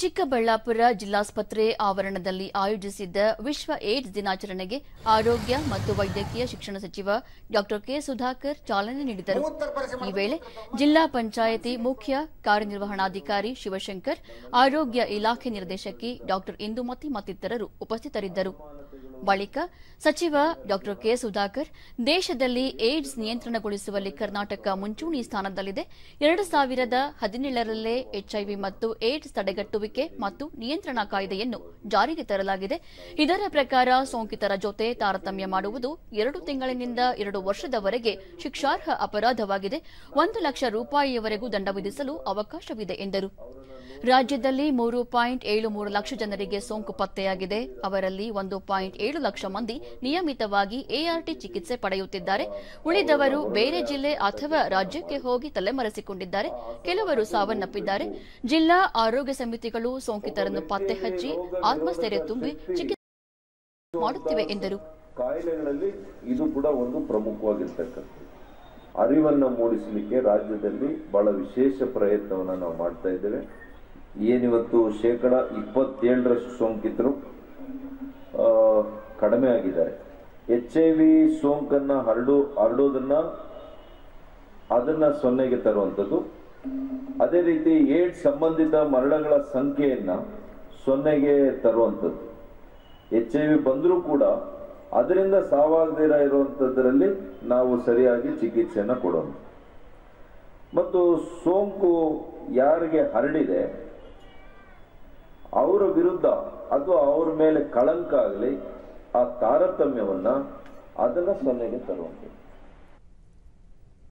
ಚಿಕ್ಕಬಳ್ಳಾಪುರ ಜಿಲ್ಲಾಸ್ಪತ್ರೆ ಆವರಣದಲ್ಲಿ ಆಯೋಜಿಸಿದ್ದ ವಿಶ್ವ ಏಡ್ಸ್ ದಿನಾಚರಣೆಗೆ ಆರೋಗ್ಯ ಮತ್ತು ವೈದ್ಯಕೀಯ ಶಿಕ್ಷಣ ಸಚಿವ ಡಾ ಕೆ ಸುಧಾಕರ್ ಚಾಲನೆ ನೀಡಿದರು ಈ ವೇಳೆ ಜಿಲ್ಲಾ ಪಂಚಾಯಿತಿ ಮುಖ್ಯ ಕಾರ್ಯನಿರ್ವಹಣಾಧಿಕಾರಿ ಶಿವಶಂಕರ್ ಆರೋಗ್ಯ ಇಲಾಖೆ ನಿರ್ದೇಶಕಿ ಡಾ ಇಂದುಮತಿ ಮತ್ತಿತರರು ಉಪಸ್ಥಿತರಿದ್ದರು ಬಳಿಕ ಸಚಿವ ಡಾ ಕೆ ಸುಧಾಕರ್ ದೇಶದಲ್ಲಿ ಏಡ್ಸ್ ನಿಯಂತ್ರಣಗೊಳಿಸುವಲ್ಲಿ ಕರ್ನಾಟಕ ಮುಂಚೂಣಿ ಸ್ಥಾನದಲ್ಲಿದೆ ಎರಡು ಸಾವಿರದ ಹದಿನೇಳರಲ್ಲೇ ಎಚ್ಐವಿ ಮತ್ತು ಏಡ್ಸ್ ತಡೆಗಟ್ಟುವಿಕೆ ಮತ್ತು ನಿಯಂತ್ರಣ ಕಾಯ್ದೆಯನ್ನು ಜಾರಿಗೆ ತರಲಾಗಿದೆ ಇದರ ಪ್ರಕಾರ ಸೋಂಕಿತರ ಜೊತೆ ತಾರತಮ್ಯ ಮಾಡುವುದು ಎರಡು ತಿಂಗಳಿನಿಂದ ಎರಡು ವರ್ಷದವರೆಗೆ ಶಿಕ್ಷಾರ್ಹ ಅಪರಾಧವಾಗಿದೆ ಒಂದು ಲಕ್ಷ ರೂಪಾಯಿಯವರೆಗೂ ದಂಡ ವಿಧಿಸಲು ಅವಕಾಶವಿದೆ ಎಂದರು ರಾಜ್ಯದಲ್ಲಿ ಮೂರು ಪಾಯಿಂಟ್ ಏಳು ಮೂರು ಲಕ್ಷ ಜನರಿಗೆ ಸೋಂಕು ಪತ್ತೆಯಾಗಿದೆ ಅವರಲ್ಲಿ ಒಂದು ಪಾಯಿಂಟ್ ಏಳು ಲಕ್ಷ ಮಂದಿ ನಿಯಮಿತವಾಗಿ ಎಆರ್ಟಿ ಚಿಕಿತ್ಸೆ ಪಡೆಯುತ್ತಿದ್ದಾರೆ ಉಳಿದವರು ಬೇರೆ ಜಿಲ್ಲೆ ಅಥವಾ ರಾಜ್ಯಕ್ಕೆ ಹೋಗಿ ತಲೆಮರೆಸಿಕೊಂಡಿದ್ದಾರೆ ಕೆಲವರು ಸಾವನ್ನಪ್ಪಿದ್ದಾರೆ ಜಿಲ್ಲಾ ಆರೋಗ್ಯ ಸಮಿತಿಗಳು ಸೋಂಕಿತರನ್ನು ಪತ್ತೆ ಹಚ್ಚಿ ಆತ್ಮಸ್ಥೈರ್ಯ ತುಂಬಿ ಚಿಕಿತ್ಸೆ ಮಾಡುತ್ತಿವೆ ಎಂದರು ಕಾಯಿಲೆಗಳಲ್ಲಿ ಇದು ಕೂಡ ಒಂದು ಪ್ರಮುಖವಾಗಿರ್ತಕ್ಕಂಥದ್ದು ಅರಿವನ್ನು ಮೂಡಿಸಲಿಕ್ಕೆ ರಾಜ್ಯದಲ್ಲಿ ಬಹಳ ವಿಶೇಷ ಪ್ರಯತ್ನವನ್ನು ನಾವು ಮಾಡ್ತಾ ಇದ್ದೇವೆ ಏನಿವತ್ತು ಶೇಕಡ ಇಪ್ಪತ್ತೇಳರಷ್ಟು ಸೋಂಕಿತರು ಆ, ಕಡಿಮೆ ಆಗಿದ್ದಾರೆ ಎಚ್ ಐ ವಿ ಸೋಂಕನ್ನ ಹರಡು ಹರಡೋದನ್ನ ಅದನ್ನ ಸೊನ್ನೆಗೆ ತರುವಂಥದ್ದು ಅದೇ ರೀತಿ ಏಡ್ಸ್ ಸಂಬಂಧಿತ ಮರಣಗಳ ಸಂಖ್ಯೆಯನ್ನ ಸೊನ್ನೆಗೆ ತರುವಂಥದ್ದು ಎಚ್ ಐ ವಿ ಬಂದರೂ ಕೂಡ ಅದರಿಂದ ಸಾವಾಗದಿರ ಇರುವಂಥದ್ರಲ್ಲಿ ನಾವು ಸರಿಯಾಗಿ ಚಿಕಿತ್ಸೆಯನ್ನು ಕೊಡೋಣ ಮತ್ತು ಸೋಂಕು ಯಾರಿಗೆ ಹರಡಿದೆ ಅವರ ವಿರುದ್ಧ ಅಥವಾ ಅವ್ರ ಮೇಲೆ ಕಳಂಕ ಆಗಲಿ ಆ ತಾರತಮ್ಯವನ್ನ ಅದನ್ನ ಸೊನ್ನೆಗೆ ತರುವಂಥದ್ದು